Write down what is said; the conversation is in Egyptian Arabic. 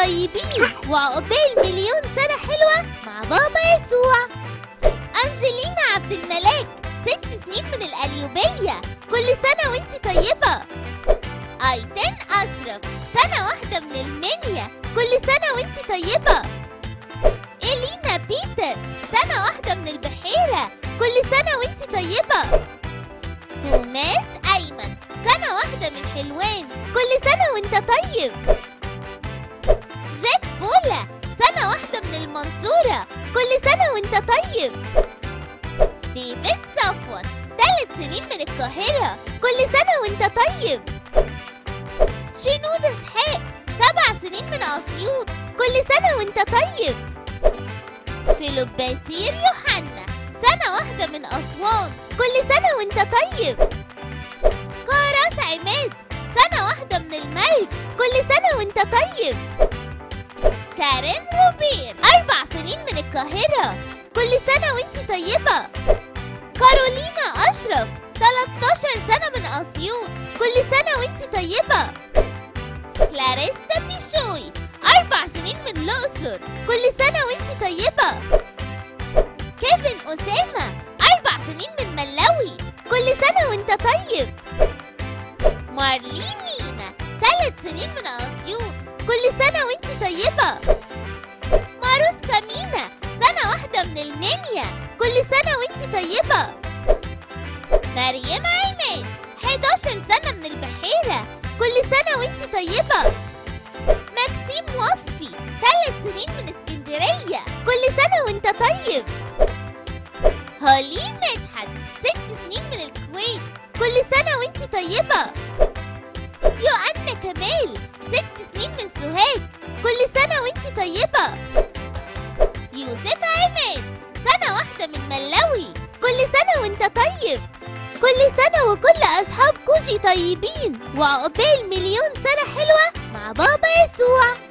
طيبين وعقبال مليون سنة حلوة مع بابا يسوع أنجلينا عبد الملاك ست سنين من القليوبية كل سنة وانتي طيبة أيتن أشرف سنة واحدة من المنيا كل سنة وانتي طيبة إلينا بيتر سنة واحدة من البحيرة كل سنة وانتي طيبة توماس أيمن سنة واحدة من حلوان كل سنة وانت طيب جاك بولا سنة واحدة من المنصورة كل سنة وانت طيب ديفيد صفوت ثلاث سنين من القاهرة كل سنة وانت طيب شنود اسحاق سبع سنين من أسيوط كل سنة وانت طيب فيلوباتير يوحنا سنة واحدة من أسوان كل سنة وانت طيب كاراس عماد سنة واحدة من المرج كل سنة وانت طيب كارين روبير أربع سنين من القاهرة كل سنة وانت طيبة كارولينا أشرف 13 سنة من أسيوط كل سنة وانت طيبة كلاريستا بيشوي أربع سنين من الأقصر كل سنة وانت طيبة كيفن أسامة أربع سنين من ملاوي كل سنة وانت طيب مارلين مينا ثلاث سنين من أسيوط كل سنة وانت طيبة ماروس كامينا سنة واحدة من المنيا كل سنة وانت طيبة مريم عماد 11 سنة من البحيرة كل سنة وانت طيبة مكسيم وصفي ثلاث سنين من اسكندرية كل سنة وانت طيب هولي مدحت ست سنين من الكويت كل سنة وانت طيبة يوأنا كمال ست سنين من سوهاج كل سنة وانت طيبة يوسف عماد سنة واحدة من ملاوي كل سنة وانت طيب كل سنة وكل أصحاب كوشي طيبين وعقبال مليون سنة حلوة مع بابا يسوع